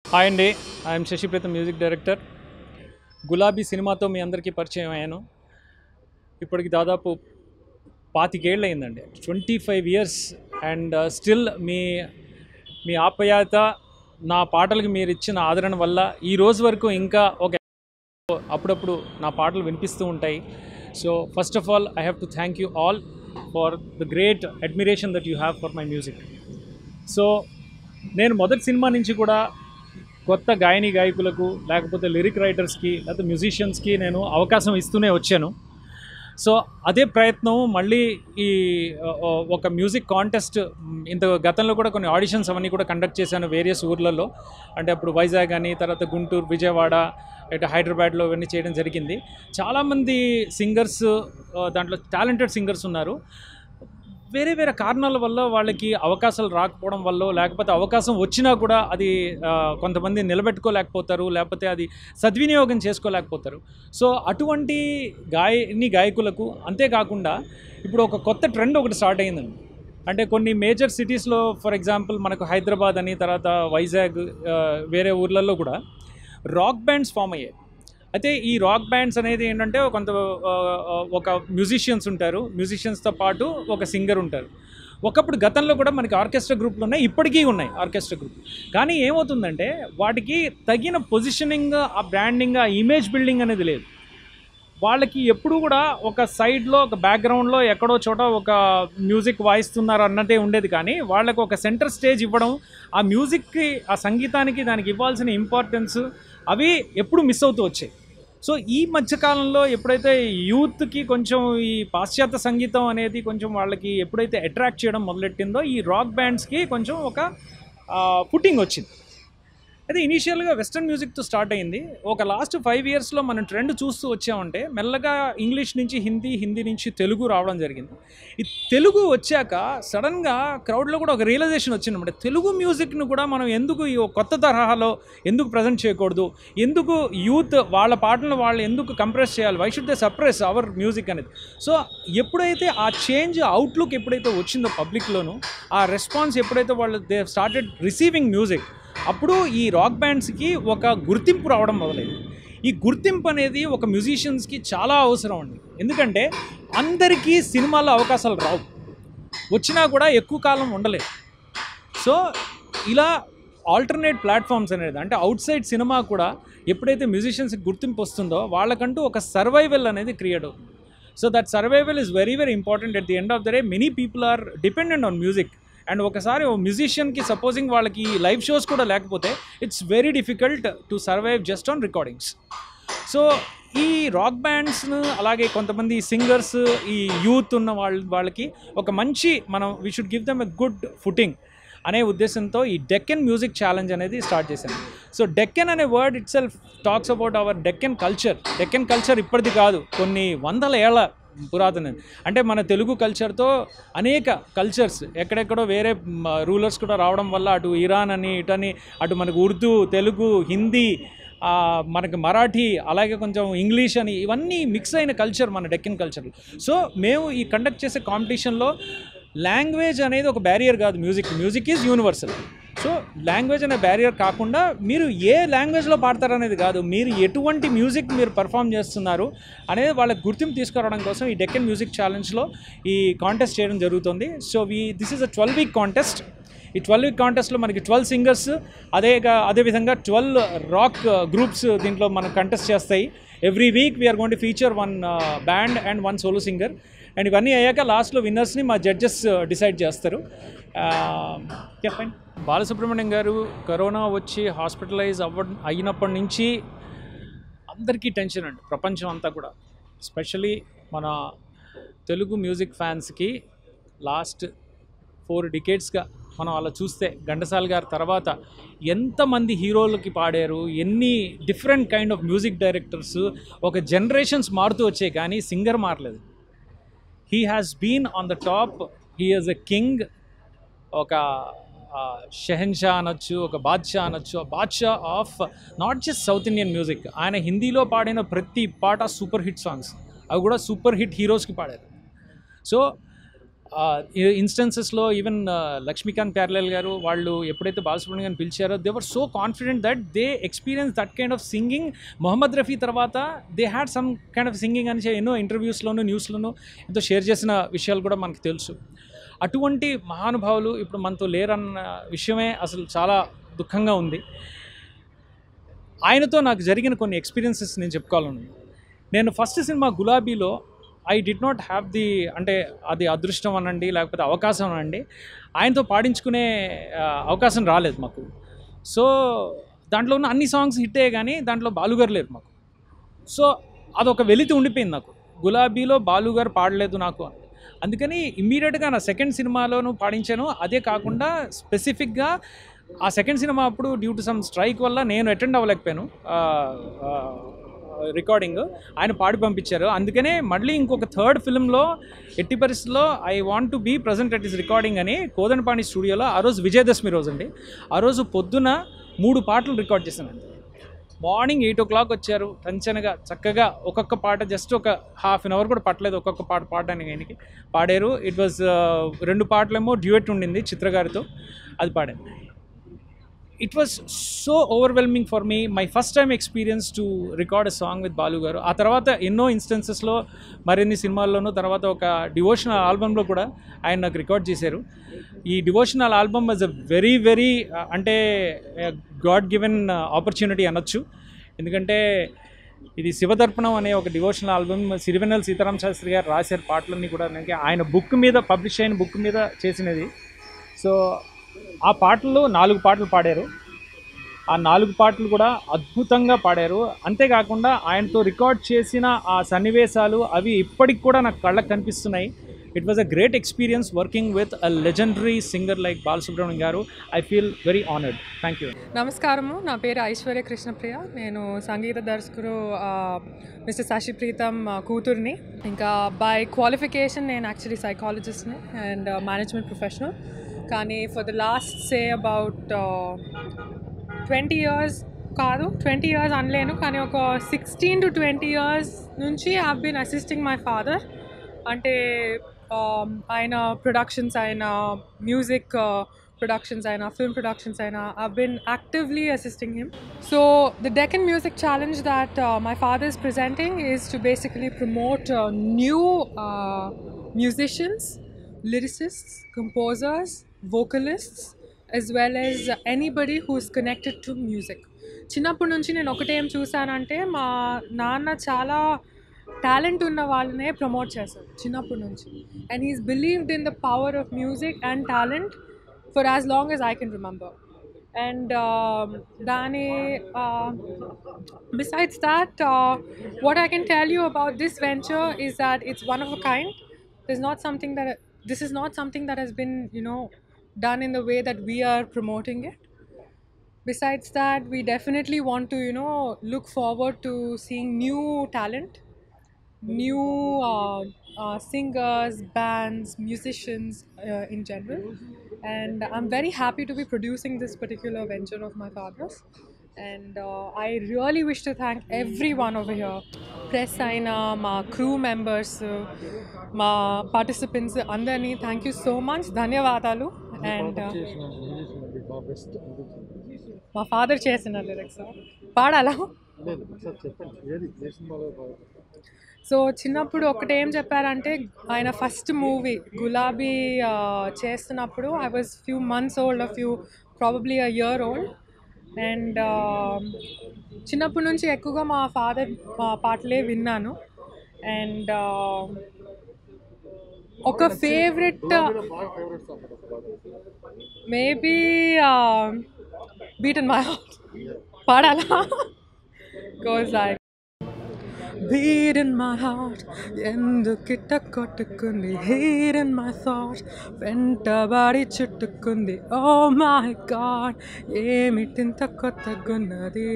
Hi అండి I'm Sashi Preetham music director గులాబీ సినిమాతో మీ అందరికీ పరిచయం అయ్యాను ఇప్పటికి దాదాపు పాతికేళ్ళు అయిందండి twenty five years and still మీ మీ ఆప్యాయత నా పాటలకి మీరు ఇచ్చిన ఆదరణ వల్ల ఈ రోజు వరకు ఇంకా ఒక అప్పుడప్పుడు నా పాటలు వినిపిస్తూ ఉంటాయి so first of all I have to thank you all for the great admiration that you have for my music so నేను మొదటి సినిమా నుంచి కూడా కొత్త గాయని గాయకులకు లేకపోతే లిరిక్ రైటర్స్కి లేకపోతే మ్యూజిషియన్స్కి నేను అవకాశం ఇస్తూనే వచ్చాను సో అదే ప్రయత్నం మళ్ళీ ఈ ఆ, ఆ, ఒక మ్యూజిక్ కాంటెస్ట్ మ్, ఇంత గతంలో కూడా కొన్ని ఆడిషన్స్ అవన్నీ కూడా కండక్ట్ చేశాను వేరియస్ ఊర్లలో అంటే అప్పుడు వైజాగ్ అని తర్వాత గుంటూరు విజయవాడ ఇటు హైదరాబాద్లో ఇవన్నీ చేయడం జరిగింది చాలామంది సింగర్స్ దాంట్లో టాలెంటెడ్ సింగర్స్ ఉన్నారు వేరే వేరే కారణాల వల్ల వాళ్ళకి అవకాశాలు రాకపోవడం వల్ల లేకపోతే అవకాశం వచ్చినా కూడా అది ఆ, కొంతమంది నిలబెట్టుకోలేకపోతారు లేకపోతే అది సద్వినియోగం చేసుకోలేకపోతారు సో అటువంటి గాయని గాయకులకు అంతేకాకుండా ఇప్పుడు ఒక కొత్త ట్రెండ్ ఒకటి స్టార్ట్ అయిందండి అంటే కొన్ని మేజర్ సిటీస్లో ఫర్ ఎగ్జాంపుల్ మనకు హైదరాబాద్ అని తర్వాత వైజాగ్ ఆ, వేరే ఊర్లలో కూడా రాక్ బ్యాండ్స్ ఫామ్ అయ్యాయి అయితే ఈ రాక్ బ్యాండ్స్ అనేది ఏంటంటే కొంత ఆ, ఆ, ఒక మ్యూజిషియన్స్ ఉంటారు మ్యూజిషియన్స్తో పాటు ఒక సింగర్ ఉంటారు ఒకప్పుడు గతంలో కూడా మనకి ఆర్కెస్ట్రా గ్రూప్లు ఉన్నాయి ఇప్పటికీ ఉన్నాయి ఆర్కెస్ట్రా గ్రూప్ కానీ ఏమవుతుందంటే వాటికి తగిన పొజిషనింగ్ ఆ బ్రాండింగ్ ఆ ఇమేజ్ బిల్డింగ్ అనేది లేదు వాళ్ళకి ఎప్పుడు కూడా ఒక సైడ్లో ఒక బ్యాక్గ్రౌండ్లో ఎక్కడో చోట ఒక మ్యూజిక్ వాయిస్తున్నారు అన్నదే ఉండేది కానీ వాళ్ళకి ఒక సెంటర్ స్టేజ్ ఇవ్వడం ఆ మ్యూజిక్కి ఆ సంగీతానికి దానికి ఇవ్వాల్సిన ఇంపార్టెన్స్ అవి ఎప్పుడు మిస్ అవుతూ వచ్చాయి సో ఈ మధ్యకాలంలో ఎప్పుడైతే యూత్కి కొంచెం ఈ పాశ్చాత్య సంగీతం అనేది కొంచెం వాళ్ళకి ఎప్పుడైతే అట్రాక్ట్ చేయడం మొదలెట్టిందో ఈ రాక్ బ్యాండ్స్కి కొంచెం ఒక పుట్టింగ్ వచ్చింది అయితే ఇనీషియల్గా వెస్ట్రన్ మ్యూజిక్తో స్టార్ట్ అయింది ఒక లాస్ట్ ఫైవ్ ఇయర్స్లో మనం ట్రెండ్ చూస్తూ వచ్చామంటే మెల్లగా ఇంగ్లీష్ నుంచి హిందీ హిందీ నుంచి తెలుగు రావడం జరిగింది ఈ తెలుగు వచ్చాక సడన్గా క్రౌడ్లో కూడా ఒక రియలైజేషన్ వచ్చిందన్నమాట తెలుగు మ్యూజిక్ను కూడా మనం ఎందుకు ఈ కొత్త తరహాలో ఎందుకు ప్రజెంట్ చేయకూడదు ఎందుకు యూత్ వాళ్ళ పాటలను వాళ్ళు ఎందుకు కంప్రెస్ చేయాలి why should they suppress our music అనేది సో ఎప్పుడైతే ఆ చేంజ్ అవుట్లుక్ ఎప్పుడైతే వచ్చిందో పబ్లిక్లోను ఆ రెస్పాన్స్ ఎప్పుడైతే వాళ్ళు దే స్టార్టెడ్ రిసీవింగ్ మ్యూజిక్ అప్పుడు ఈ రాక్ బ్యాండ్స్కి ఒక గుర్తింపు రావడం మొదలైంది ఈ గుర్తింపు అనేది ఒక మ్యూజిషియన్స్కి చాలా అవసరం అండి ఎందుకంటే అందరికీ సినిమాల్లో అవకాశాలు రావు వచ్చినా కూడా ఎక్కువ కాలం ఉండలేదు సో ఇలా ఆల్టర్నేట్ ప్లాట్ఫామ్స్ అనేది అంటే అవుట్ సైడ్ సినిమా కూడా ఎప్పుడైతే మ్యూజిషియన్స్కి గుర్తింపు వస్తుందో వాళ్ళకంటూ ఒక సర్వైవల్ అనేది క్రియేట్ అవుతుంది so that survival is very very important at the end of the day many people are dependent on music and ఒకసారి ఓ మ్యూజిషియన్కి సపోజింగ్ వాళ్ళకి లైవ్ షోస్ కూడా లేకపోతే it's very difficult to survive just on recordings so ఈ rock బ్యాండ్స్ను అలాగే కొంతమంది సింగర్స్ ఈ యూత్ ఉన్న వాళ్ళ వాళ్ళకి ఒక మంచి మనం we should give them a good footing అనే ఉద్దేశంతో ఈ డెక్కన్ మ్యూజిక్ ఛాలెంజ్ అనేది స్టార్ట్ చేశాను సో డెక్కన్ అనే word itself talks about our Deccan culture Deccan culture ఇప్పటిది కాదు కొన్ని వందల ఏళ్ళ పురాతన అంటే మన తెలుగు కల్చర్తో అనేక కల్చర్స్ ఎక్కడెక్కడో వేరే రూలర్స్ కూడా రావడం వల్ల అటు ఇరాన్ అని ఇటని అటు మనకు ఉర్దూ తెలుగు హిందీ ఆ, మనకి మరాఠీ అలాగే కొంచెం ఇంగ్లీష్ అని ఇవన్నీ మిక్స్ అయిన కల్చర్ మన డెక్కన్ కల్చర్ సో మేము ఈ కండక్ట్ చేసే కాంపిటీషన్లో లాంగ్వేజ్ అనేది ఒక బ్యారియర్ కాదు music music is universal so language అనే బ్యారియర్ కాకుండా మీరు ఏ లాంగ్వేజ్లో పాడతారనేది కాదు మీరు ఎటువంటి మ్యూజిక్ మీరు పర్ఫామ్ చేస్తున్నారు అనేది వాళ్ళకి గుర్తింపు తీసుకురావడం కోసం ఈ డెక్కన్ మ్యూజిక్ ఛాలెంజ్లో ఈ కాంటెస్ట్ చేయడం జరుగుతుంది so we this is a twelve week contest ఈ ట్వెల్వ్ వీక్ కాంటెస్ట్లో మనకి ట్వెల్వ్ సింగర్స్ అదే అదేవిధంగా ట్వెల్వ్ రాక్ గ్రూప్స్ దీంట్లో మనం కంటెస్ట్ చేస్తాయి every week we're gonna feature one band and one solo singer and ఇవన్నీ అయ్యాక లాస్ట్లో విన్నర్స్ని మా జడ్జెస్ డిసైడ్ చేస్తారు చెప్పండి బాలసుబ్రహ్మణ్యం గారు కరోనా వచ్చి హాస్పిటలైజ్ అవ్వ అయినప్పటి నుంచి అందరికీ టెన్షన్ అండి ప్రపంచం అంతా కూడా స్పెషలీ మన తెలుగు మ్యూజిక్ ఫ్యాన్స్కి లాస్ట్ ఫోర్ డికేట్స్గా మనం అలా చూస్తే ఘంటసాల గారి తర్వాత ఎంతమంది హీరోలకి పాడారు ఎన్ని different kind of music directors ఒక జనరేషన్స్ మారుతూ వచ్చాయి కానీ సింగర్ మారలేదు he has been on the top he is a king ఒక షెహన్షా అనొచ్చు ఒక బాద్షా అనొచ్చు బాద్షా of not just South Indian music ఆయన హిందీలో పాడిన ప్రతి పాట సూపర్ హిట్ సాంగ్స్ అవి కూడా సూపర్ హిట్ హీరోస్కి పాడారు సో ఇన్స్టెన్సెస్లో ఈవెన్ లక్ష్మీకాంత్ ప్యార్లల్ గారు వాళ్ళు ఎప్పుడైతే బాలసుబ్రహ్మణ్యం గారిని పిలిచారో they were so confident that they experience that kind of singing Mohammed Rafi తర్వాత they had some kind of singing అని చెప్పి ఎన్నో ఇంటర్వ్యూస్లోను న్యూస్లోను ఎంతో షేర్ చేసిన విషయాలు కూడా మనకు తెలుసు అటువంటి మహానుభావులు ఇప్పుడు మనతో లేరన్న విషయమే అసలు చాలా దుఃఖంగా ఉంది ఆయనతో నాకు జరిగిన కొన్ని ఎక్స్పీరియన్సెస్ నేను చెప్పుకోవాలను నేను ఫస్ట్ సినిమా గులాబీలో I did not have the అంటే అది అదృష్టం అనండి లేకపోతే అవకాశం అనండి ఆయనతో పాడించుకునే ఆ, అవకాశం రాలేదు మాకు సో దాంట్లో ఉన్న అన్ని సాంగ్స్ హిట్ అయ్యే కానీ దాంట్లో బాలుగారు లేరు మాకు సో అదొక వెలితి ఉండిపోయింది నాకు గులాబీలో బాలుగారు పాడలేదు నాకు అని అందుకని ఇమ్మీడియట్గా నా సెకండ్ సినిమాలోనూ పాడించాను అదే కాకుండా స్పెసిఫిక్గా ఆ సెకండ్ సినిమా అప్పుడు డ్యూ టు సమ్ స్ట్రైక్ వల్ల నేను అటెండ్ అవ్వలేకపోయాను రికార్డింగ్ ఆయన పాడి పంపించారు అందుకనే మళ్ళీ ఇంకొక థర్డ్ ఫిల్మ్లో ఎట్టి పరిస్థితుల్లో I want to be present at is recording అని కోదనపాణి స్టూడియోలో ఆ రోజు విజయదశమి రోజు అండి ఆ రోజు పొద్దున మూడు పాటలు రికార్డ్ చేశానండి మార్నింగ్ ఎయిట్ ఓ క్లాక్ వచ్చారు టంచనగా చక్కగా ఒక్కొక్క పాట జస్ట్ ఒక హాఫ్ అన్ అవర్ కూడా పట్టలేదు ఒక్కొక్క పాట పాడడానికి ఆయనకి పాడారు ఇట్ వాజ్ రెండు పాటలేమో డ్యూయట్ ఉండింది చిత్ర గారితో అది పాడాను it was so overwhelming for me my first time experience to record a song with Balu garu ఆ తర్వాత ఎన్నో ఇన్స్టెన్సెస్లో మరిన్ని సినిమాల్లోనూ తర్వాత ఒక డివోషనల్ ఆల్బంలో కూడా ఆయన నాకు రికార్డ్ చేశారు ఈ devotional album was a very very అంటే గాడ్ గివెన్ ఆపర్చునిటీ అనొచ్చు ఎందుకంటే ఇది శివదర్పణం అనే ఒక డివోషనల్ ఆల్బమ్ సిరివెన్నెల సీతారాం శాస్త్రి గారు రాశారు పాటలన్నీ కూడా నాకు ఆయన బుక్ మీద పబ్లిష్ అయిన బుక్ మీద చేసినది సో ఆ పాటల్లో నాలుగు పాటలు పాడారు ఆ నాలుగు పాటలు కూడా అద్భుతంగా పాడారు అంతేకాకుండా ఆయనతో రికార్డ్ చేసిన ఆ సన్నివేశాలు అవి ఇప్పటికి కూడా నాకు కళ్ళకు కనిపిస్తున్నాయి it was a great experience working with a legendary singer like Balasubrahmanyam garu I feel very honoured thank you నమస్కారము నా పేరు ఐశ్వర్య కృష్ణప్రియ నేను సంగీత దర్శకుడు ఆ, మిస్టర్ శశి ప్రీతం ఆ, కూతుర్ని ఇంకా బై క్వాలిఫికేషన్ నేను యాక్చువల్లీ సైకాలజిస్ట్ని అండ్ మేనేజ్మెంట్ ప్రొఫెషనల్ కానీ for the last say about twenty years కాదు ట్వంటీ ఇయర్స్ అనలేను కానీ ఒక సిక్స్టీన్ టు ట్వంటీ ఇయర్స్ నుంచి I been assisting my father అంటే um, ఆయన ప్రొడక్షన్స్ ఆయన మ్యూజిక్ ప్రొడక్షన్స్ అయినా ఫిల్మ్ ప్రొడక్షన్స్ అయినా I been actively assisting him so the Deccan music challenge that my father is presenting is to basically promote new musicians, lyricists, composers, vocalists, as well as anybody who is connected to music. చిన్నప్పటి నుంచి నేను ఒకటేం చూసానంటే మా నాన్న చాలా talent ఉన్న వాళ్ళనే promote చేశారు చిన్నప్పటి నుంచి and he's believed in the power of music and talent for as long as I can remember and దాని besides that, uh, what I can tell you about this venture is that it's one of a kind. There's not something that this is not something that has been, you know, done in the way that we are promoting it. Besides that, we definitely want to, you know, look forward to seeing new talent, new uh, uh, singers, bands, musicians uh, in general. And I'm very happy to be producing this particular venture of my father's. And uh, I really wish to thank everyone over here. Press Aina, my crew members, uh, my participants, Andani, thank you so much. Dhanyavadalu. And uh, మా father చేసిన lyrics పాడాలా లేదు ఒకసారి చెప్పండి ఏది ఏ సినిమాలో బాగా so చిన్నప్పుడు ఒకటి ఏం చెప్పారంటే ఆయన ఫస్ట్ మూవీ గులాబీ ఆ, చేస్తున్నప్పుడు I was few months old a few probably a year old and చిన్నప్పటి నుంచి ఎక్కువగా మా ఫాదర్ పాటలే విన్నాను అండ్ ఒక ఫేవరెట్ బాగా ఫేవరెట్ సాంగ్ బాగా maybe beat in my heart పాడాలా goes like beat in my heart ఎందుకిట్ట కొట్టుకుంది హీర్ ఇన్ మై థాట్ వెంటబడి చుట్టుకుంది ఓ మై గాడ్ ఏమిటింత కొత్తగున్నది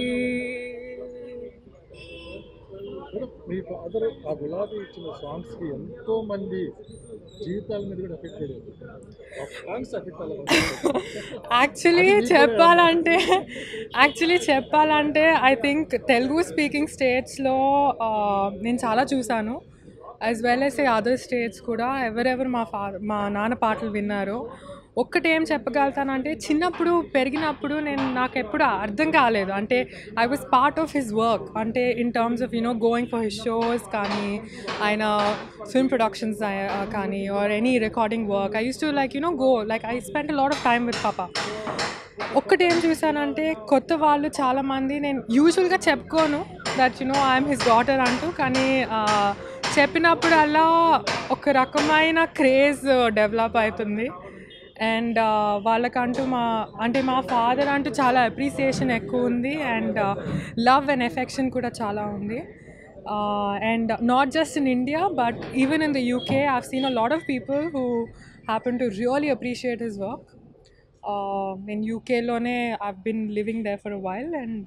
మేడం, మీ ఫాదర్ ఆ గులాబీ ఇచ్చిన సాంగ్స్ కి ఎంతో మంది జీవితాల మీద కూడా ఎఫెక్ట్ పడేది ఆ సాంగ్స్ ఎఫెక్ట్ అలా యాక్చువల్లీ చెప్పాలంటే యాక్చువల్లీ చెప్పాలంటే ఐ థింక్ తెలుగు స్పీకింగ్ స్టేట్స్లో నేను చాలా చూశాను as well as a other states కూడా ఎవరెవరు మా ఫా మా నాన్న పాటలు విన్నారో ఒక్కటేం చెప్పగలుగుతానంటే చిన్నప్పుడు పెరిగినప్పుడు నేను నాకు ఎప్పుడు అర్థం కాలేదు అంటే I was part of his work అంటే in terms of you know going for his shows కానీ ఆయన ఫిల్మ్ ప్రొడక్షన్స్ కానీ or any recording work I use to like you know go like I spend lot of time with papa ఒక్కటేం చూసానంటే కొత్త వాళ్ళు చాలామంది నేను యూజువల్గా చెప్పుకోను that you know I'm his daughter అంటూ కానీ ఆ, చెప్పినప్పుడల్లా ఒక రకమైన క్రేజ్ డెవలప్ అవుతుంది అండ్ వాళ్ళకంటూ మా అంటే మా ఫాదర్ అంటూ చాలా అప్రిసియేషన్ ఎక్కువ ఉంది అండ్ లవ్ అండ్ ఎఫెక్షన్ కూడా చాలా ఉంది and not just in India but even in the UK I've seen a lot of people who happen to really appreciate his work నేను యూకేలోనే I been living there for while and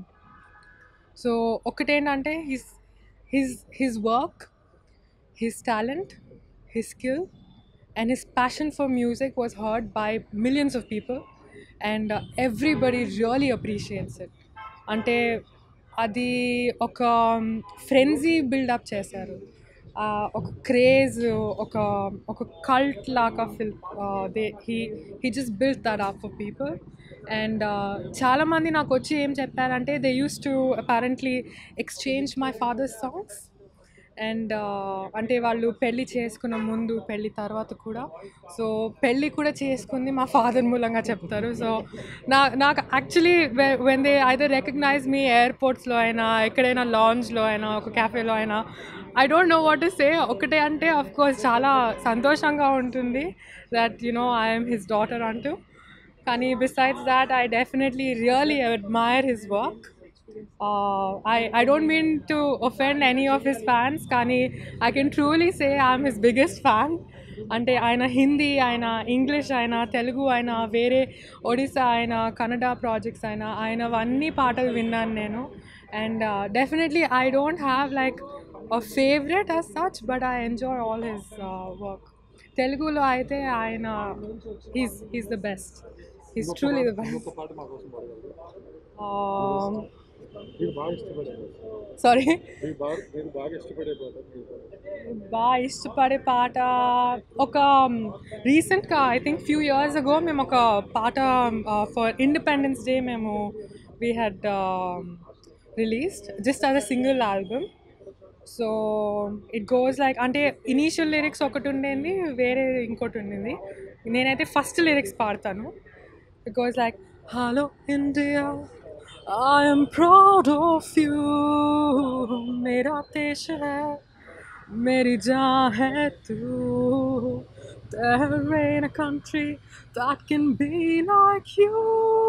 so ఒకటేంటంటే his his his work his talent his skill and his passion for music was heard by millions of people and uh, everybody really appreciates it అంటే అది ఒక frenzy buildup చేశారు ఆ, ఒక craze ఒక ఒక cult లాగా feel they he he just build that up for people and చాలామంది నాకు వచ్చి ఏం చెప్పారంటే they use to apparently exchange my father's songs and అంటే వాళ్ళు పెళ్ళి చేసుకున్న ముందు పెళ్ళి తర్వాత కూడా సో పెళ్ళి కూడా చేసుకుంది మా ఫాదర్ మూలంగా చెప్తారు సో నా నాకు actually when they either recognise me ఎయిర్పోర్ట్స్లో అయినా ఎక్కడైనా లాంజ్లో అయినా ఒక క్యాఫేలో అయినా I don't know what to say ఒకటే అంటే అఫ్ కోర్స్ చాలా సంతోషంగా ఉంటుంది that you know I'm his daughter అంటూ కానీ besides that I definitely really admire his work I I don't mean to offend any of his fans కానీ I can truly say I'm his biggest fan అంటే ఆయన హిందీ ఆయన English ఆయన తెలుగు ఆయన వేరే ఒడిస్సా ఆయన కన్నడ ప్రాజెక్ట్స్ ఆయన ఆయనవన్నీ పాటలు విన్నాను నేను and definitely I don't have like a favourite as such but I enjoy all his work తెలుగులో అయితే ఆయన he's he's the best he's truly the best ఒక పాట మా కోసం పాడగలరు మీరు బాగా ఇష్టపడే పాట సారీ మీరు బాగా మీరు బాగా ఇష్టపడే పాట మీరు పాడండి. బాగా ఇష్టపడే పాట ఒక రీసెంట్గా I think few years ago మేము ఒక పాట ఫర్ ఇండిపెండెన్స్ డే మేము we had released just as a single album so it goes like అంటే ఇనీషియల్ లిరిక్స్ ఒకటి ఉండేది వేరే ఇంకోటి ఉండింది నేనైతే ఫస్ట్ లిరిక్స్ పాడతాను it goes like hello India I am proud of you మేరా దేశ है मेरी जान है तू There ain't a country that can be like you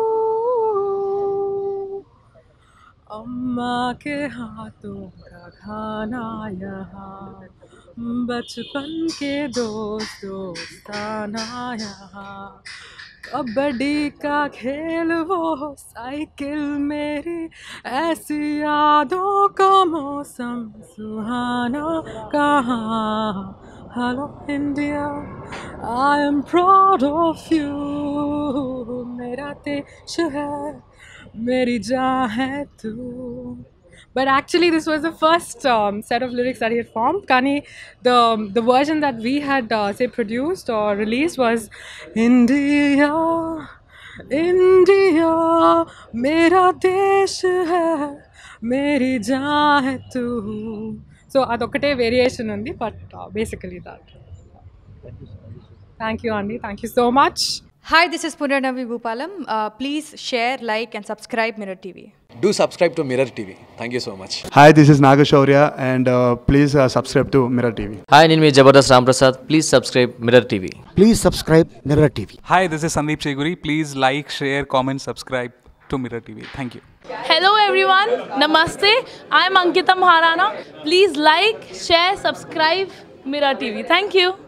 अम्मा के हाथों का खाना यहाँ बचपन के दोस्त दोस्ताना यहाँ कबड्डी का खेल वो साइकिल मेरी ऐसी यादों का मौसम सुहाना कहाँ hello India I am proud of you मेरा देश है मेरी जान है तू but actually this was the first um, set of lyrics that he had formed kani the the version that we had uh, say produced or released was india india mera desh hai meri jaan hai tu so adokate variation undi but uh, basically that thank you andy thank you so much Hi, this is Punarnavi Bhupalam. Uh, please share, like, and subscribe Mirror TV. Do subscribe to Mirror TV. Thank you so much. Hi, this is Nagashaurya, and uh, please uh, subscribe to Mirror TV. Hi నేను మీ Jabardasth Ramprasad please subscribe Mirror TV Please subscribe Mirror TV. Hi, this is Sandeep Cheguri. Please like, share, comment, subscribe to Mirror TV. Thank you. Hello everyone, Namaste. I'm Ankita Maharana. Please like, share, subscribe Mira TV. Thank you.